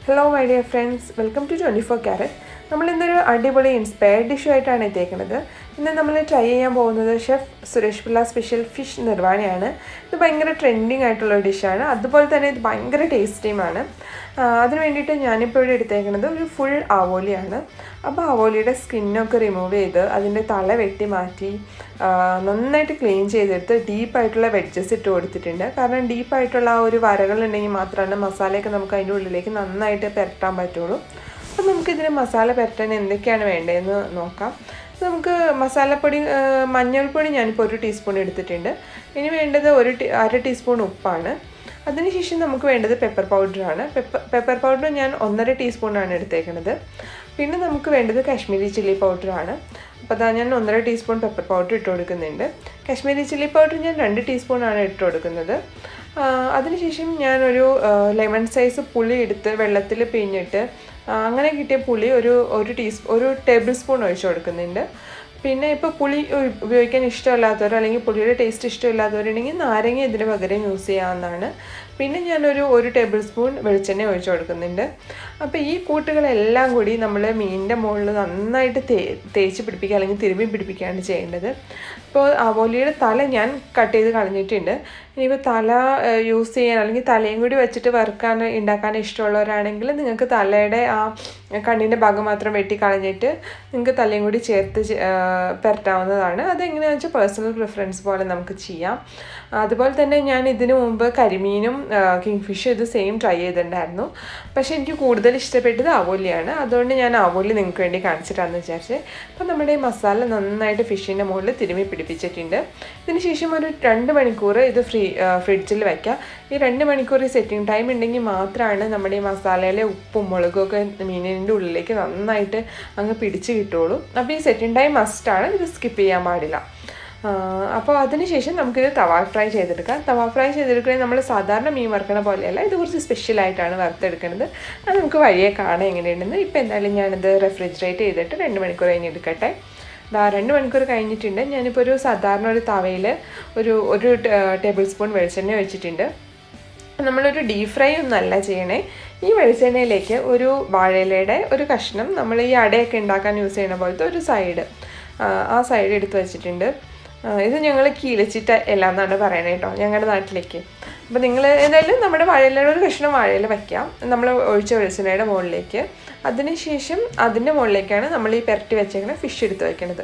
hello my dear friends welcome to twenty four carat നമ്മൾ ഇന്നൊരു അടിപൊളി ഇൻസ്പയർഡ് ഡിഷുമായിട്ടാണ് എത്തിയേക്കുന്നത് ഇന്ന് നമ്മൾ ട്രൈ ചെയ്യാൻ പോകുന്നത് chef Suresh Pillai special fish നിർവാണിയാണ് ഇത് ഭയങ്കര ട്രെൻഡിങ് ആയിട്ടുള്ള ഒരു ഡിഷാണ് അതുപോലെ തന്നെ ഇത് ഭയങ്കര ടേസ്റ്റിയുമാണ് അതിന് വേണ്ടിയിട്ട് ഞാനിപ്പോൾ ഇവിടെ എടുത്തേക്കുന്നത് ഒരു ഫുൾ ആവോലിയാണ് അപ്പോൾ ആവോലിയുടെ സ്കിന്നൊക്കെ റിമൂവ് ചെയ്ത് അതിൻ്റെ തല വെട്ടി മാറ്റി നന്നായിട്ട് ക്ലീൻ ചെയ്തെടുത്ത് ഡീപ്പായിട്ടുള്ള വെഡ്ജസ് ഇട്ട് കൊടുത്തിട്ടുണ്ട് കാരണം ഡീപ്പായിട്ടുള്ള ആ ഒരു വരകളുണ്ടെങ്കിൽ മാത്രമാണ് മസാലയൊക്കെ നമുക്ക് അതിൻ്റെ ഉള്ളിലേക്ക് നന്നായിട്ട് പുരട്ടാൻ പറ്റുള്ളൂ അപ്പം നമുക്കിതിന് മസാല പുരട്ടാൻ എന്തൊക്കെയാണ് വേണ്ടതെന്ന് നോക്കാം നമുക്ക് മസാലപ്പൊടി മഞ്ഞൾപ്പൊടി ഞാനിപ്പോൾ ഒരു ടീസ്പൂൺ എടുത്തിട്ടുണ്ട് ഇനി വേണ്ടത് ഒരു ടീ അര ടീസ്പൂൺ ഉപ്പാണ് അതിനുശേഷം നമുക്ക് വേണ്ടത് പെപ്പർ പൗഡറാണ് പെപ്പർ പെപ്പർ പൗഡർ ഞാൻ ഒന്നര ടീസ്പൂണാണ് എടുത്തേക്കുന്നത് പിന്നെ നമുക്ക് വേണ്ടത് കാശ്മീരി ചില്ലി പൗഡറാണ് അപ്പോൾ അതാ ഞാൻ ഒന്നര ടീസ്പൂൺ പെപ്പർ പൗഡർ ഇട്ട് കൊടുക്കുന്നുണ്ട് കാശ്മീരി ചില്ലി പൗഡർ ഞാൻ രണ്ട് ടീസ്പൂണാണ് ഇട്ട് കൊടുക്കുന്നത് അതിനുശേഷം ഞാനൊരു ലെമൺ സൈസ് പുളി എടുത്ത് വെള്ളത്തിൽ പിഴിഞ്ഞിട്ട് അങ്ങനെ കിട്ടിയ പുളി ഒരു ഒരു ടീസ്പൂ ഒരു ടേബിൾ സ്പൂൺ ഒഴിച്ച് കൊടുക്കുന്നുണ്ട് പിന്നെ ഇപ്പോൾ പുളി ഉപയോഗിക്കാൻ ഇഷ്ടമില്ലാത്തവർ അല്ലെങ്കിൽ പുളിയുടെ ടേസ്റ്റ് ഇഷ്ടമില്ലാത്തവരുണ്ടെങ്കിൽ നാരങ്ങ ഇതിന് പകരം യൂസ് ചെയ്യാവുന്നതാണ് പിന്നെ ഞാനൊരു ഒരു ടേബിൾ സ്പൂൺ വെളിച്ചെണ്ണ ഒഴിച്ച് കൊടുക്കുന്നുണ്ട് അപ്പോൾ ഈ കൂട്ടുകളെല്ലാം കൂടി നമ്മൾ മീനിൻ്റെ മുകളിൽ നന്നായിട്ട് തേ തേച്ച് പിടിപ്പിക്കുക അല്ലെങ്കിൽ തിരുമ്പി പിടിപ്പിക്കുകയാണ് ചെയ്യേണ്ടത് ഇപ്പോൾ അവോലിയുടെ തല ഞാൻ കട്ട് ചെയ്ത് കളഞ്ഞിട്ടുണ്ട് ഇനിയിപ്പോൾ തല യൂസ് ചെയ്യാൻ അല്ലെങ്കിൽ തലയും കൂടി വെച്ചിട്ട് വറുക്കാൻ ഉണ്ടാക്കാൻ ഇഷ്ടമുള്ളവരാണെങ്കിൽ നിങ്ങൾക്ക് തലയുടെ ആ കണ്ണിൻ്റെ ഭാഗം മാത്രം വെട്ടി കളഞ്ഞിട്ട് നിങ്ങൾക്ക് തലയും കൂടി ചേർത്ത് പുരട്ടാവുന്നതാണ് അതെങ്ങനെയാണെന്ന് വെച്ചാൽ പേഴ്സണൽ പ്രിഫറൻസ് പോലെ നമുക്ക് ചെയ്യാം അതുപോലെ തന്നെ ഞാൻ ഇതിനു മുമ്പ് കരിമീനും കിങ് ഫിഷും ഇത് സെയിം ട്രൈ ചെയ്തിട്ടുണ്ടായിരുന്നു പക്ഷേ എനിക്ക് കൂടുതൽ ഇഷ്ടപ്പെട്ടത് അവോലിയാണ് അതുകൊണ്ട് ഞാൻ അവോലി നിങ്ങൾക്ക് വേണ്ടി കാണിച്ചിട്ടാണെന്ന് വിചാരിച്ചത് അപ്പോൾ നമ്മുടെ ഈ മസാല നന്നായിട്ട് ഫിഷിൻ്റെ മുകളിൽ തിരുമ്മി പിടിപ്പിച്ചിട്ടുണ്ട് ഇതിന് ശേഷം ഒരു രണ്ട് മണിക്കൂർ ഇത് ഫ്രീ ഫ്രിഡ്ജിൽ വയ്ക്കുക ഈ രണ്ട് മണിക്കൂർ ഈ സെറ്റിംഗ് ടൈം ഉണ്ടെങ്കിൽ മാത്രമാണ് നമ്മുടെ ഈ മസാലയിലെ ഉപ്പും മുളകും ഒക്കെ മീനിൻ്റെ ഉള്ളിലേക്ക് നന്നായിട്ട് അങ്ങ് പിടിച്ച് കിട്ടുള്ളൂ അപ്പോൾ ഈ സെറ്റിംഗ് ടൈം മസ്റ്റാണ് ഇത് സ്കിപ്പ് ചെയ്യാൻ പാടില്ല അപ്പോൾ അതിനുശേഷം നമുക്കിത് തവാ ഫ്രൈ ചെയ്തെടുക്കാം തവാ ഫ്രൈ ചെയ്തെടുക്കണമെങ്കിൽ നമ്മൾ സാധാരണ മീൻ വറുക്കണ പോലെയല്ല ഇത് കുറച്ച് സ്പെഷ്യലായിട്ടാണ് വറുത്തെടുക്കുന്നത് അത് നമുക്ക് വഴിയെ കാണാൻ എങ്ങനെയുണ്ടെന്ന് ഇപ്പോൾ എന്തായാലും ഞാനിത് റെഫ്രിജറേറ്റ് ചെയ്തിട്ട് രണ്ട് മണിക്കൂർ കഴിഞ്ഞ് എടുക്കട്ടെ ദാ രണ്ട് മണിക്കൂർ കഴിഞ്ഞിട്ടുണ്ട് ഞാനിപ്പോൾ ഒരു സാധാരണ ഒരു തവയിൽ ഒരു ഒരു ടേബിൾ സ്പൂൺ വെളിച്ചെണ്ണ വെച്ചിട്ടുണ്ട് നമ്മളൊരു ഡീപ് ഫ്രൈ ഒന്നല്ല ചെയ്യണേ ഈ വെളിച്ചെണ്ണയിലേക്ക് ഒരു വാഴയിലയുടെ ഒരു കഷ്ണം നമ്മൾ ഈ അടയൊക്കെ ഉണ്ടാക്കാൻ യൂസ് ചെയ്യുന്ന പോലത്തെ ഒരു സൈഡ് ആ സൈഡ് എടുത്ത് വെച്ചിട്ടുണ്ട് ഇത് ഞങ്ങൾ കീലച്ചിട്ട എല്ലാം എന്നാണ് പറയണത് കേട്ടോ ഞങ്ങളുടെ നാട്ടിലേക്ക് അപ്പോൾ നിങ്ങൾ എന്തായാലും നമ്മുടെ വാഴയിലയുടെ ഒരു കഷ്ണം വാഴയിൽ വയ്ക്കാം നമ്മൾ ഒഴിച്ച വെളിച്ചെണ്ണയുടെ മുകളിലേക്ക് അതിനുശേഷം അതിൻ്റെ മുകളിലേക്കാണ് നമ്മൾ ഈ പെരട്ടി വെച്ചേക്കുന്ന ഫിഷ് എടുത്ത് വെക്കുന്നത്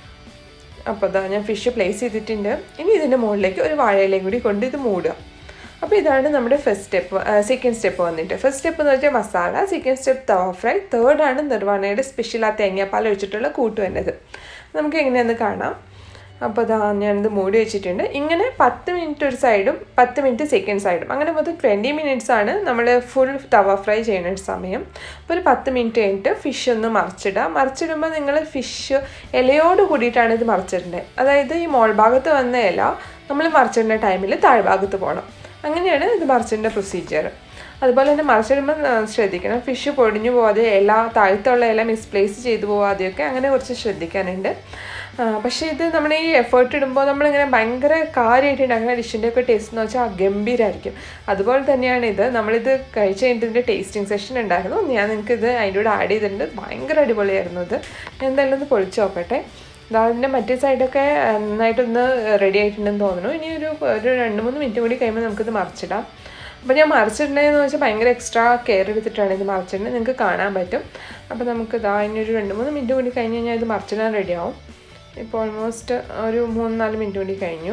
അപ്പോൾ അതാ ഞാൻ ഫിഷ് പ്ലേസ് ചെയ്തിട്ടുണ്ട് ഇനി ഇതിൻ്റെ മുകളിലേക്ക് ഒരു വാഴയിലയും കൂടി കൊണ്ട് ഇത് മൂടുക അപ്പോൾ ഇതാണ് നമ്മുടെ ഫസ്റ്റ് സ്റ്റെപ്പ് സെക്കൻഡ് സ്റ്റെപ്പ് വന്നിട്ട് ഫസ്റ്റ് സ്റ്റെപ്പ് എന്ന് വെച്ചാൽ masala second step tawa fry തേർഡാണ് നിർവ്വാണയുടെ സ്പെഷ്യൽ ആ തേങ്ങാപ്പാൽ ഒഴിച്ചിട്ടുള്ള കൂട്ട് വരുന്നത് നമുക്ക് എങ്ങനെയാണെന്ന് കാണാം അപ്പോൾ അതാ ഞാനിത് മൂടി വെച്ചിട്ടുണ്ട് ഇങ്ങനെ പത്ത് മിനിറ്റ് ഒരു സൈഡും പത്ത് മിനിറ്റ് സെക്കൻഡ് സൈഡും അങ്ങനെ മൊത്തം ട്വൻറ്റി മിനിറ്റ്സ് ആണ് നമ്മൾ ഫുൾ തവ ഫ്രൈ ചെയ്യുന്ന സമയം അപ്പോൾ ഒരു പത്ത് മിനിറ്റ് കഴിഞ്ഞിട്ട് ഫിഷ് ഒന്ന് മറിച്ചിടുക മറിച്ചിടുമ്പോൾ നിങ്ങൾ ഫിഷ് ഇലയോട് കൂടിയിട്ടാണ് ഇത് മറിച്ചിടേണ്ടത് അതായത് ഈ മോൾ ഭാഗത്ത് വന്ന ഇല നമ്മൾ മറിച്ചിടുന്ന ടൈമിൽ താഴ്ഭാഗത്ത് പോകണം അങ്ങനെയാണ് ഇത് മറിച്ചിടേണ്ട പ്രൊസീജിയർ അതുപോലെ തന്നെ മറിച്ചിടുമ്പോൾ ശ്രദ്ധിക്കണം ഫിഷ് പൊടിഞ്ഞു പോവാതെ ഇല താഴത്തുള്ള ഇല മിസ്പ്ലേസ് ചെയ്തു പോവാതെയൊക്കെ അങ്ങനെ കുറച്ച് ശ്രദ്ധിക്കാനുണ്ട് പക്ഷേ ഇത് നമ്മൾ ഈ എഫേർട്ട് ഇടുമ്പോൾ നമ്മളിങ്ങനെ ഭയങ്കര കാര്യമായിട്ട് ഉണ്ടാക്കുന്ന ഡിഷിൻ്റെ ഒക്കെ ടേസ്റ്റ് എന്ന് വെച്ചാൽ ഗംഭീരമായിരിക്കും അതുപോലെ തന്നെയാണ് ഇത് നമ്മളിത് കഴിച്ച് കഴിഞ്ഞിട്ട് ഇതിൻ്റെ ടേസ്റ്റിംഗ് സെഷൻ ഉണ്ടായിരുന്നു ഞാൻ നിങ്ങൾക്ക് ഇത് അതിൻ്റെ കൂടെ ആഡ് ചെയ്തിട്ടുണ്ട് ഭയങ്കര അടിപൊളിയായിരുന്നു ഇത് ഞാൻ എന്തായാലും ഒന്ന് പൊളിച്ച് നോക്കട്ടെ അതിൻ്റെ മറ്റേ സൈഡൊക്കെ നന്നായിട്ടൊന്ന് റെഡി ആയിട്ടുണ്ടെന്ന് തോന്നുന്നു ഇനി ഒരു ഒരു രണ്ട് മൂന്ന് മിനിറ്റ് കൂടി കഴിയുമ്പോൾ നമുക്കിത് മറിച്ചിടാം അപ്പോൾ ഞാൻ മറിച്ചിട്ടുണ്ടെന്ന് വെച്ചാൽ ഭയങ്കര എക്സ്ട്രാ കെയർ എടുത്തിട്ടാണ് ഇത് മറിച്ചിട്ടുണ്ടെങ്കിൽ നിങ്ങൾക്ക് കാണാൻ പറ്റും അപ്പോൾ നമുക്ക് ഇതാ ഇനി ഒരു രണ്ട് മൂന്ന് മിനിറ്റ് കൂടി കഴിഞ്ഞ് കഴിഞ്ഞാൽ ഇത് മറിച്ചിടാൻ റെഡിയാവും ഇപ്പോൾ ഓൾമോസ്റ്റ് ഒരു മൂന്ന് നാല് മിനിറ്റ് കൂടി കഴിഞ്ഞു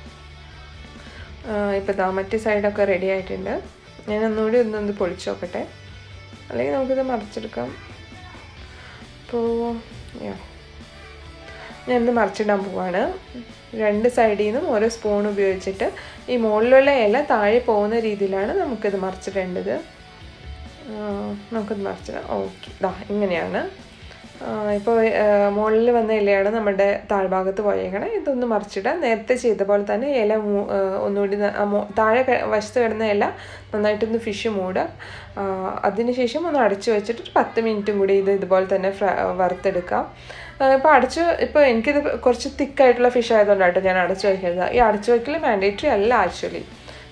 ഇപ്പോൾ ഇതാ മറ്റേ സൈഡൊക്കെ റെഡി ആയിട്ടുണ്ട് ഞാൻ ഒന്നുകൂടി ഒന്നൊന്ന് പൊളിച്ച് നോക്കട്ടെ അല്ലെങ്കിൽ നമുക്കിത് മറിച്ചെടുക്കാം അപ്പോൾ യാ ഞാനിത് മറിച്ചിടാൻ പോവാണ് രണ്ട് സൈഡിൽ നിന്നും ഓരോ സ്പൂൺ ഉപയോഗിച്ചിട്ട് ഈ മുകളിലുള്ള ഇല താഴെ പോകുന്ന രീതിയിലാണ് നമുക്കിത് മറിച്ചിടേണ്ടത് നമുക്കിത് മറിച്ചിടാം ഓക്കെ ദാ ഇങ്ങനെയാണ് ഇപ്പോൾ മുകളിൽ വന്ന ഇലയാണ് നമ്മുടെ താഴ്ഭാഗത്ത് പോയേക്കണേ ഇതൊന്ന് മറിച്ചിടാം നേരത്തെ ചെയ്ത പോലെ തന്നെ ഇല ഒന്നുകൂടി താഴെ വശത്ത് കിടന്ന ഇല നന്നായിട്ടൊന്ന് ഫിഷ് മൂടുക അതിനുശേഷം ഒന്ന് അടച്ചു വെച്ചിട്ട് ഒരു പത്ത് മിനിറ്റും കൂടി ഇത് ഇതുപോലെ തന്നെ ഫ്രൈ വറുത്തെടുക്കാം ഇപ്പോൾ അടച്ച് ഇപ്പോൾ എനിക്കിത് കുറച്ച് തിക്കായിട്ടുള്ള ഫിഷ് ആയതുകൊണ്ടാട്ടോ ഞാൻ അടച്ചു വയ്ക്കുന്നത് ഈ അടച്ചു വയ്ക്കൽ മാൻഡേറ്ററി അല്ല ആക്ച്വലി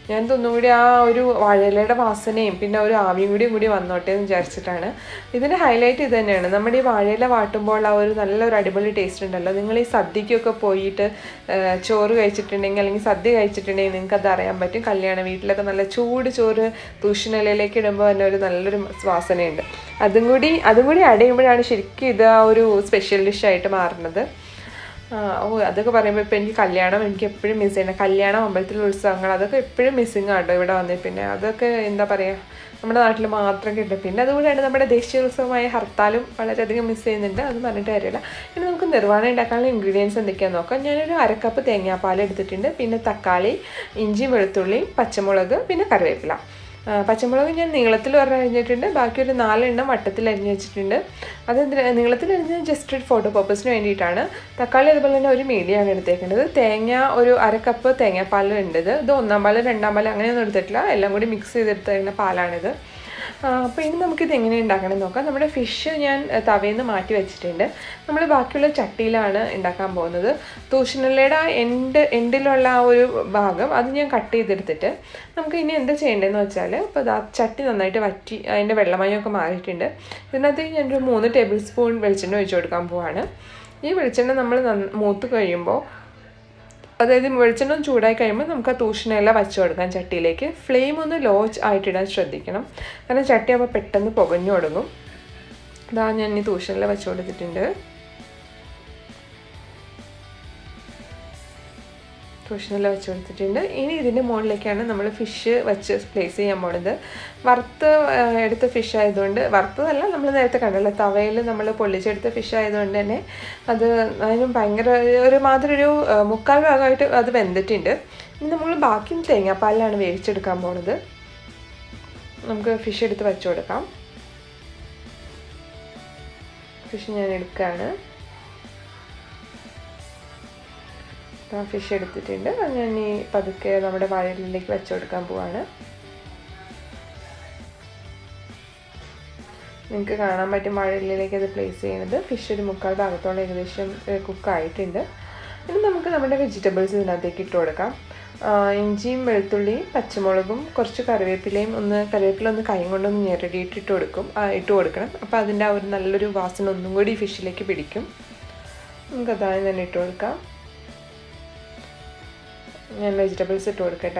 ഞാൻ ഒന്നും കൂടി ആ ഒരു വാഴയിലയുടെ വാസനയും പിന്നെ ഒരു ആവിയും കൂടിയും കൂടി വന്നോട്ടെ എന്ന് വിചാരിച്ചിട്ടാണ് ഇതിൻ്റെ ഹൈലൈറ്റ് ഇത് തന്നെയാണ് നമ്മുടെ ഈ വാഴയില വാട്ടുമ്പോൾ ആ ഒരു നല്ലൊരു അടിപൊളി ടേസ്റ്റ് ഉണ്ടല്ലോ നിങ്ങൾ ഈ സദ്യക്കൊക്കെ പോയിട്ട് ആ, ചോറ് കഴിച്ചിട്ടുണ്ടെങ്കിൽ അല്ലെങ്കിൽ സദ്യ കഴിച്ചിട്ടുണ്ടെങ്കിൽ നിങ്ങൾക്ക് അത് അറിയാൻ പറ്റും കല്യാണ വീട്ടിലൊക്കെ നല്ല ചൂട് ചോറ് തൂഷണിലയിലേക്ക് ഇടുമ്പോൾ തന്നെ ഒരു നല്ലൊരു വാസനയുണ്ട് അതും കൂടി അതും കൂടി ആഡ് ചെയ്യുമ്പോഴാണ് ശരിക്കും ഇത് ആ ഒരു സ്പെഷ്യൽ ഡിഷായിട്ട് മാറുന്നത് ആ, ഓ അതൊക്കെ പറയുമ്പോൾ ഇപ്പോൾ എനിക്ക് കല്യാണം എനിക്ക് എപ്പോഴും മിസ് ചെയ്യണം കല്യാണം അമ്പലത്തിലെ ഉത്സവങ്ങൾ അതൊക്കെ എപ്പോഴും മിസ്സിങ് ആട്ടോ ഇവിടെ വന്നേ പിന്നെ അതൊക്കെ എന്താ പറയുക നമ്മുടെ നാട്ടിൽ മാത്രം കിട്ടും പിന്നെ അതുകൂടെയാണ് നമ്മുടെ ദേശീയോത്സവമായ ഹർത്താലും വളരെയധികം മിസ് ചെയ്യുന്നുണ്ട് അത് പറഞ്ഞിട്ട് കാര്യമില്ല ഇനി നമുക്ക് നിർവ്വാണം ഉണ്ടാക്കാനുള്ള ഇൻഗ്രീഡിയൻസ് എന്തൊക്കെയാണെന്ന് നോക്കാം ഞാനൊരു അരക്കപ്പ് തേങ്ങാപ്പാൽ എടുത്തിട്ടുണ്ട് പിന്നെ തക്കാളി ഇഞ്ചി വെളുത്തുള്ളി പച്ചമുളക് പിന്നെ കറിവേപ്പില ആ, പച്ചമുളക് ഞാൻ നീളത്തിൽ പറഞ്ഞ് അരിഞ്ഞിട്ടുണ്ട് ബാക്കി ഒരു നാലെണ്ണം വട്ടത്തിൽ അരിഞ്ഞ് വെച്ചിട്ടുണ്ട് അത് എന്തിനാ നീളത്തിൽ അരിഞ്ഞ് ജസ്റ്റ് ഒരു ഫോട്ടോ പർപ്പസിന് വേണ്ടിയിട്ടാണ് തക്കാളി അതുപോലെ തന്നെ ഒരു മീഡിയമാണ് എടുത്തേക്കുന്നത് തേങ്ങ ഒരു അര കപ്പ് തേങ്ങാപ്പാൽ ഉണ്ട് ഇത് ഇത് ഒന്നാം പാല് രണ്ടാം പാല് അങ്ങനെയൊന്നും എടുത്തിട്ടില്ല എല്ലാം കൂടി മിക്സ് ചെയ്തെടുത്തേക്കുന്ന പാലാണിത് അപ്പോൾ ഇനി നമുക്കിത് എങ്ങനെ ഉണ്ടാക്കണം നോക്കാം നമ്മുടെ ഫിഷ് ഞാൻ അഹ്, തവയിൽ നിന്ന് മാറ്റി വെച്ചിട്ടുണ്ട് നമ്മൾ ബാക്കിയുള്ള ചട്ടിയിലാണ് ഉണ്ടാക്കാൻ പോകുന്നത് തൂഷണലയുടെ ആ എൻഡ് എൻഡിലുള്ള ആ ഒരു ഭാഗം അത് ഞാൻ കട്ട് ചെയ്തെടുത്തിട്ട് നമുക്ക് ഇനി എന്താ ചെയ്യേണ്ടതെന്ന് വെച്ചാൽ ഇപ്പോൾ ഇതാ ചട്ടി നന്നായിട്ട് വറ്റി അതിൻ്റെ വെള്ളമയമൊക്കെ മാറിയിട്ടുണ്ട് ഇതിനകത്ത് ഞാനൊരു മൂന്ന് ടേബിൾ സ്പൂൺ വെളിച്ചെണ്ണ ഒഴിച്ചു കൊടുക്കാൻ പോവാണ് ഈ വെളിച്ചെണ്ണ നമ്മൾ നന്ന- മൂത്ത് കഴിയുമ്പോൾ അതായത് വെളിച്ചെണ്ണ ഒന്ന് ചൂടായി കഴിയുമ്പോൾ നമുക്ക് ആ തൂഷണയെല്ലാം വച്ചു കൊടുക്കാം ചട്ടിയിലേക്ക് ഫ്ലെയിം ഒന്ന് ലോ ആയിട്ടിടാൻ ശ്രദ്ധിക്കണം കാരണം ചട്ടി ആകുമ്പോൾ പെട്ടെന്ന് പുകഞ്ഞു തുടങ്ങും ഇതാ ഞാൻ ഈ തൂഷണെല്ലാം വെച്ചു കൊടുത്തിട്ടുണ്ട് ട്യൂഷനെല്ലാം വെച്ച് കൊടുത്തിട്ടുണ്ട് ഇനി ഇതിൻ്റെ മുകളിലേക്കാണ് നമ്മൾ ഫിഷ് വെച്ച് പ്ലേസ് ചെയ്യാൻ പോണത് വറുത്ത് ആ, എടുത്ത ഫിഷ് ആയതുകൊണ്ട് വറുത്തതല്ല നമ്മൾ നേരത്തെ കണ്ടല്ലോ തവയിൽ നമ്മൾ പൊള്ളിച്ചെടുത്ത ഫിഷ് ആയതുകൊണ്ട് തന്നെ അത് അതിന് ഭയങ്കര ഒരു മാതിരി ഒരു ആ, മുക്കാൽ ഭാഗമായിട്ട് അത് വെന്തിട്ടുണ്ട് ഇനി നമ്മൾ ബാക്കി തേങ്ങാപ്പാലിലാണ് വേവിച്ചെടുക്കാൻ പോണത് നമുക്ക് ഫിഷ് എടുത്ത് വെച്ച് കൊടുക്കാം ഫിഷ് ഞാൻ എടുക്കുകയാണ് ആ ഫിഷ് എടുത്തിട്ടുണ്ട് അത് ഞാൻ ഈ പതുക്കെ നമ്മുടെ വാഴയിലേക്ക് വെച്ച് കൊടുക്കാൻ പോവാണ് നിങ്ങൾക്ക് കാണാൻ പറ്റും വാഴയിലേക്ക് അത് പ്ലേസ് ചെയ്യണത് ഫിഷ് ഒരു മുക്കാൽ ഭാഗത്തോളം ഏകദേശം കുക്കായിട്ടുണ്ട് ഇനി നമുക്ക് നമ്മുടെ വെജിറ്റബിൾസ് ഇതിനകത്തേക്ക് ഇട്ട് കൊടുക്കാം ആ, ഇഞ്ചിയും വെളുത്തുള്ളിയും പച്ചമുളകും കുറച്ച് കറിവേപ്പിലയും ഒന്ന് കറിവേപ്പില ഒന്ന് കൈ കൊണ്ടൊന്ന് ഞെരടിയിട്ട് ഇട്ട് കൊടുക്കും ആ, ഇട്ട് കൊടുക്കണം അപ്പോൾ അതിൻ്റെ ആ ഒരു നല്ലൊരു വാസന ഒന്നും കൂടി ഈ ഫിഷിലേക്ക് പിടിക്കും നമുക്ക് അതായത് തന്നെ ഇട്ട് കൊടുക്കാം ഞാൻ വെജിറ്റബിൾസ് ഇട്ട് കൊടുക്കട്ടെ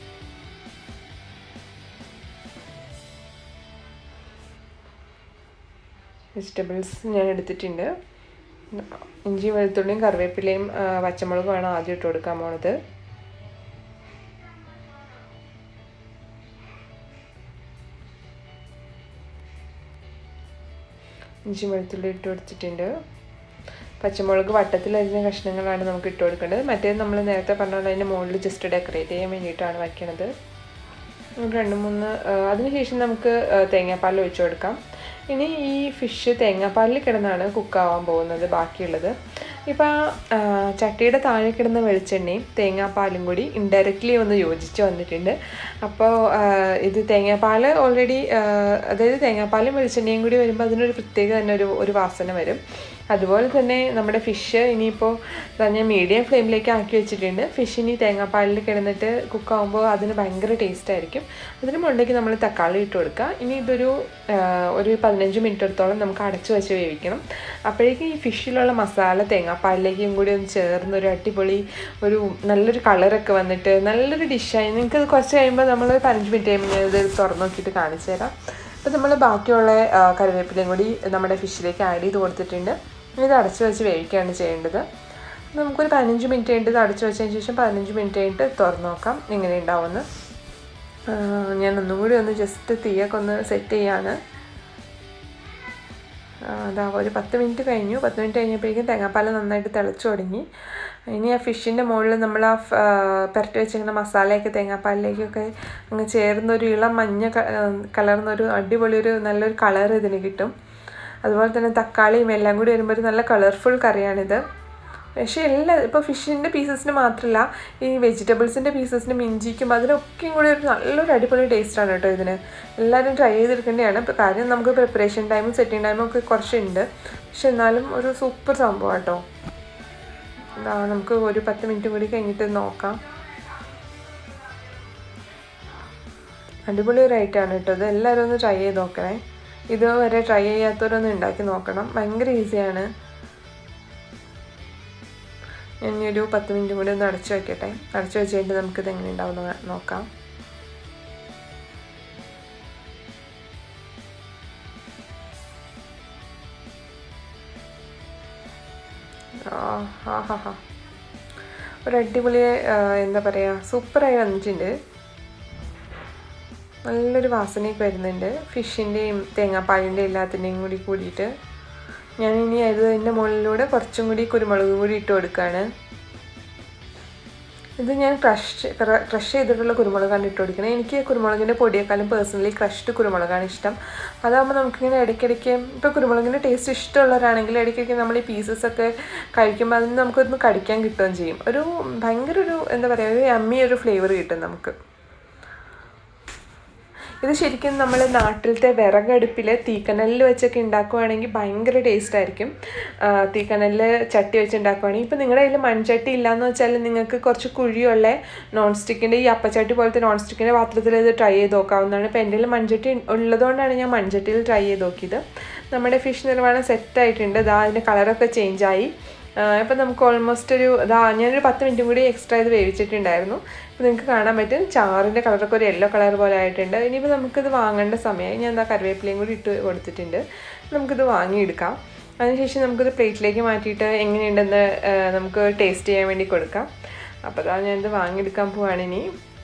വെജിറ്റബിൾസ് ഞാൻ എടുത്തിട്ടുണ്ട് ഇഞ്ചി വെളുത്തുള്ളിയും കറിവേപ്പിലയും ആ, പച്ചമുളകും ആണ് ആദ്യം ഇട്ട് കൊടുക്കാൻ പോണത് ഇഞ്ചി വെളുത്തുള്ളി ഇട്ട് കൊടുത്തിട്ടുണ്ട് പച്ചമുളക് വട്ടത്തിൽ അരിഞ്ഞ കഷ്ണങ്ങളാണ് നമുക്ക് ഇട്ട് കൊടുക്കേണ്ടത് മറ്റേത് നമ്മൾ നേരത്തെ പറഞ്ഞ പോലെ അതിൻ്റെ മുകളിൽ ജസ്റ്റ് ഡെക്കറേറ്റ് ചെയ്യാൻ വേണ്ടിയിട്ടാണ് വയ്ക്കണത് ഒരു രണ്ട് മൂന്ന് ആ, അതിനുശേഷം നമുക്ക് ആ, തേങ്ങാപ്പാൽ ഒഴിച്ചു കൊടുക്കാം ഇനി ഈ ഫിഷ് തേങ്ങാപ്പാലിൽ കിടന്നാണ് കുക്കാവാൻ പോകുന്നത് ബാക്കിയുള്ളത് ഇപ്പോൾ ആ ചട്ടിയുടെ താഴെ കിടന്ന വെളിച്ചെണ്ണയും തേങ്ങാപ്പാലും കൂടി ഇൻഡയറക്റ്റ്ലി ഒന്ന് യോജിച്ച് വന്നിട്ടുണ്ട് അപ്പോൾ ആ, ഇത് തേങ്ങാപ്പാൽ ഓൾറെഡി അതായത് തേങ്ങാപ്പാലും വെളിച്ചെണ്ണയും കൂടി വരുമ്പോൾ അതിനൊരു പ്രത്യേക തന്നെ ഒരു ഒരു വാസന വരും അതുപോലെ തന്നെ നമ്മുടെ ഫിഷ് ഇനിയിപ്പോൾ ഞാൻ മീഡിയം ഫ്ലെയിമിലേക്ക് ആക്കി വെച്ചിട്ടുണ്ട് ഫിഷ് ഇനി തേങ്ങാപ്പാലിൽ കിടന്നിട്ട് കുക്കാവുമ്പോൾ അതിന് ഭയങ്കര ടേസ്റ്റ് ആയിരിക്കും അതിന് മുകളിലേക്ക് നമ്മൾ തക്കാളി ഇട്ട് കൊടുക്കുക ഇനി ഇതൊരു ആ, ഒരു പതിനഞ്ച് മിനിറ്റത്തോളം നമുക്ക് അടച്ചു വെച്ച് വേവിക്കണം അപ്പോഴേക്കും ഈ ഫിഷിലുള്ള മസാല തേങ്ങാപ്പാലിലേക്കും കൂടി ഒന്ന് ചേർന്ന് ഒരു അടിപൊളി ഒരു നല്ലൊരു കളറൊക്കെ വന്നിട്ട് നല്ലൊരു ഡിഷായി നിങ്ങൾക്ക് ഇത് കുറച്ച് കഴിയുമ്പോൾ നമ്മൾ പതിനഞ്ച് മിനിറ്റ് കഴിയുമ്പോൾ ഞാൻ ഇത് തുറന്നു നോക്കിയിട്ട് കാണിച്ചു തരാം അപ്പോൾ നമ്മൾ ബാക്കിയുള്ള ആ, കറിവേപ്പിലയും കൂടി നമ്മുടെ ഫിഷിലേക്ക് ആഡ് ചെയ്ത് കൊടുത്തിട്ടുണ്ട് ഇനി ഇത് അടച്ചു വെച്ച് വേവിക്കുകയാണ് ചെയ്യേണ്ടത് നമുക്കൊരു പതിനഞ്ച് മിനിറ്റ് കഴിഞ്ഞിട്ട് ഇത് അടച്ചു വെച്ചതിന് ശേഷം പതിനഞ്ച് മിനിറ്റ് കഴിഞ്ഞിട്ട് തുറന്ന് നോക്കാം എങ്ങനെ ഉണ്ടാവുമെന്ന് ആ, ഞാൻ ഒന്നും കൂടി ഒന്ന് ജസ്റ്റ് തീയൊക്കെ ഒന്ന് സെറ്റ് ചെയ്യാണ് ആ, അതാ ഒരു പത്ത് മിനിറ്റ് കഴിഞ്ഞു പത്ത് മിനിറ്റ് കഴിഞ്ഞപ്പോഴേക്കും തേങ്ങാപ്പാൽ നന്നായിട്ട് തിളച്ചു തുടങ്ങി ഇനി ആ ഫിഷിൻ്റെ മുകളിൽ നമ്മൾ ആ ഫ- ആ, പുരട്ടി വെച്ചിരിക്കുന്ന മസാലയൊക്കെ തേങ്ങാപ്പാലിലേക്കൊക്കെ അങ്ങ് ചേർന്ന ഒരു ഇളം മഞ്ഞ ക- ആ, കലർന്നൊരു അടിപൊളി ഒരു നല്ലൊരു കളർ ഇതിന് കിട്ടും അതുപോലെ തന്നെ തക്കാളിയും എല്ലാം കൂടി വരുമ്പോൾ ഒരു നല്ല കളർഫുൾ കറിയാണിത് പക്ഷേ എല്ലാ ഇപ്പോൾ ഫിഷിൻ്റെ പീസസിന് മാത്രമല്ല ഈ വെജിറ്റബിൾസിൻ്റെ പീസസിനും ഇഞ്ചിക്കും അതിനൊക്കെയും കൂടി ഒരു നല്ലൊരു അടിപൊളി ടേസ്റ്റാണ് കേട്ടോ ഇതിന് എല്ലാവരും ട്രൈ ചെയ്തെടുക്കേണ്ടതാണ് ഇപ്പോൾ കാര്യം നമുക്ക് പ്രിപ്പറേഷൻ ടൈമും സെറ്റിംഗ് ടൈമും ഒക്കെ കുറച്ചുണ്ട് പക്ഷെ എന്നാലും ഒരു സൂപ്പർ സംഭവം കേട്ടോ ഇതാ നമുക്ക് ഒരു പത്ത് മിനിറ്റ് കൂടി കഴിഞ്ഞിട്ട് നോക്കാം അടിപൊളി ഒരു ഐറ്റമാണ് കേട്ടോ ഇത് എല്ലാവരും ഒന്ന് ട്രൈ ചെയ്ത് നോക്കണേ ഇതുവരെ ട്രൈ ചെയ്യാത്തവരൊന്ന് ഉണ്ടാക്കി നോക്കണം ഭയങ്കര ഈസിയാണ് ഞാൻ ഇനി ഒരു പത്ത് മിനിറ്റ് കൂടി ഒന്ന് അടച്ചു വെക്കട്ടെ അടച്ചു വെച്ചിട്ട് നമുക്കിത് എങ്ങനെ ഉണ്ടാവും നോക്കാം ആ ഹാ ഹാ ഒരു അടിപൊളി എന്താ പറയുക സൂപ്പറായി വന്നിട്ടുണ്ട് നല്ലൊരു വാസനയൊക്കെ വരുന്നുണ്ട് ഫിഷിൻ്റെയും തേങ്ങാപ്പാലിൻ്റെയും എല്ലാത്തിൻ്റെയും കൂടി കൂടിയിട്ട് ഞാനിനി അത് അതിൻ്റെ മുകളിലൂടെ കുറച്ചും കൂടി കുരുമുളക് കൂടി ഇട്ട് കൊടുക്കുകയാണ് ഇത് ഞാൻ ക്രഷ് ക്രഷ് ചെയ്തിട്ടുള്ള കുരുമുളകാണ് ഇട്ട് കൊടുക്കുന്നത് എനിക്ക് കുരുമുളകിൻ്റെ പൊടിയേക്കാളും പേഴ്സണലി ക്രഷ്ഡ് കുരുമുളകാണ് ഇഷ്ടം അതാകുമ്പോൾ നമുക്കിങ്ങനെ ഇടയ്ക്കിടയ്ക്ക് ഇപ്പോൾ കുരുമുളകിൻ്റെ ടേസ്റ്റ് ഇഷ്ടമുള്ളവരാണെങ്കിൽ ഇടയ്ക്കിടയ്ക്ക് നമ്മൾ ഈ പീസസ് ഒക്കെ കഴിക്കുമ്പോൾ അതിന് നമുക്കൊന്ന് കടിക്കാൻ കിട്ടുകയും ചെയ്യും ഒരു ഭയങ്കര ഒരു എന്താ പറയുക ഒരു അമ്മി ഒരു ഫ്ലേവർ കിട്ടും നമുക്ക് ഇത് ശരിക്കും നമ്മൾ നാട്ടിലത്തെ വിറകടുപ്പിൽ തീക്കനലിൽ വെച്ചൊക്കെ ഉണ്ടാക്കുവാണെങ്കിൽ ഭയങ്കര ടേസ്റ്റ് ആയിരിക്കും തീക്കനലിൽ ചട്ടി വെച്ച് ഉണ്ടാക്കുവാണെങ്കിൽ ഇപ്പോൾ നിങ്ങളുടെ കയ്യിൽ മൺചട്ടി ഇല്ലയെന്ന് വെച്ചാൽ നിങ്ങൾക്ക് കുറച്ച് കുഴിയുള്ള നോൺ സ്റ്റിക്കിൻ്റെ ഈ അപ്പച്ചട്ടി പോലത്തെ നോൺ സ്റ്റിക്കിൻ്റെ പാത്രത്തിൽ ഇത് ട്രൈ ചെയ്ത് നോക്കാവുന്നതാണ് ഇപ്പോൾ എൻ്റെ കയ്യിൽ മൺചട്ടി ഉള്ളതുകൊണ്ടാണ് ഞാൻ മൺചട്ടിയിൽ ട്രൈ ചെയ്ത് നോക്കിയത് നമ്മുടെ ഫിഷ് നിർമ്മാണം സെറ്റായിട്ടുണ്ട് ഇതാ അതിൻ്റെ കളറൊക്കെ ചേഞ്ചായി ഇപ്പം നമുക്ക് ഓൾമോസ്റ്റ് ഒരു ഇതാ ഞാനൊരു പത്ത് മിനിറ്റും കൂടി എക്സ്ട്രാ ഇത് വേവിച്ചിട്ടുണ്ടായിരുന്നു ഇപ്പോൾ നിങ്ങൾക്ക് കാണാൻ പറ്റും ചാറിൻ്റെ കളറൊക്കെ ഒരു യെല്ലോ കളർ പോലെ ആയിട്ടുണ്ട് ഇനിയിപ്പോൾ നമുക്കിത് വാങ്ങേണ്ട സമയമായി ഞാൻ എന്താ കറിവേപ്പിലയും കൂടി ഇട്ട് കൊടുത്തിട്ടുണ്ട് നമുക്കിത് വാങ്ങിയെടുക്കാം അതിനുശേഷം നമുക്കിത് പ്ലേറ്റിലേക്ക് മാറ്റിയിട്ട് എങ്ങനെയുണ്ടെന്ന് നമുക്ക് ടേസ്റ്റ് ചെയ്യാൻ വേണ്ടി കൊടുക്കാം അപ്പോൾ അതാ ഞാനിത് വാങ്ങിയെടുക്കാൻ പോവാണ് ഇനി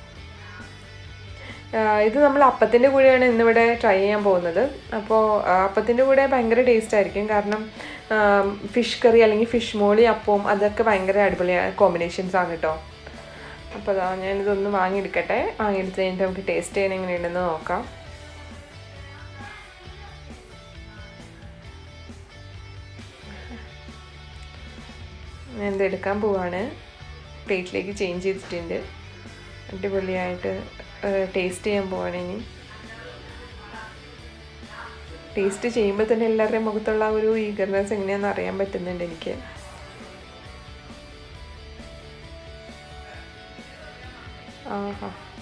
ഇത് നമ്മൾ അപ്പത്തിൻ്റെ കൂടെയാണ് ഇന്നിവിടെ ട്രൈ ചെയ്യാൻ പോകുന്നത് അപ്പോൾ അപ്പത്തിൻ്റെ കൂടെ ഭയങ്കര ടേസ്റ്റ് ആയിരിക്കും കാരണം ഫിഷ് കറി അല്ലെങ്കിൽ ഫിഷ് മോളി അപ്പവും അതൊക്കെ ഭയങ്കര അടിപൊളിയാണ് കോമ്പിനേഷൻസ് ആണ് കേട്ടോ അപ്പോൾ അതാ ഞാനിതൊന്ന് വാങ്ങിയെടുക്കട്ടെ വാങ്ങിയെടുത്ത് കഴിഞ്ഞിട്ട് നമുക്ക് ടേസ്റ്റ് ചെയ്യാൻ എങ്ങനെയുണ്ടെന്ന് നോക്കാം ഞാൻ ഇത് എടുക്കാൻ പോവാണ് പ്ലേറ്റിലേക്ക് ചേഞ്ച് ചെയ്തിട്ടുണ്ട് അടിപൊളിയായിട്ട് ടേസ്റ്റ് ചെയ്യാൻ പോവാണ് ഇനി ടേസ്റ്റ് ചെയ്യുമ്പോൾ തന്നെ എല്ലാവരുടെയും മുഖത്തുള്ള ഒരു ഈഗർനെസ് എങ്ങനെയാണെന്ന് അറിയാൻ പറ്റുന്നുണ്ട് എനിക്ക് ആഹാ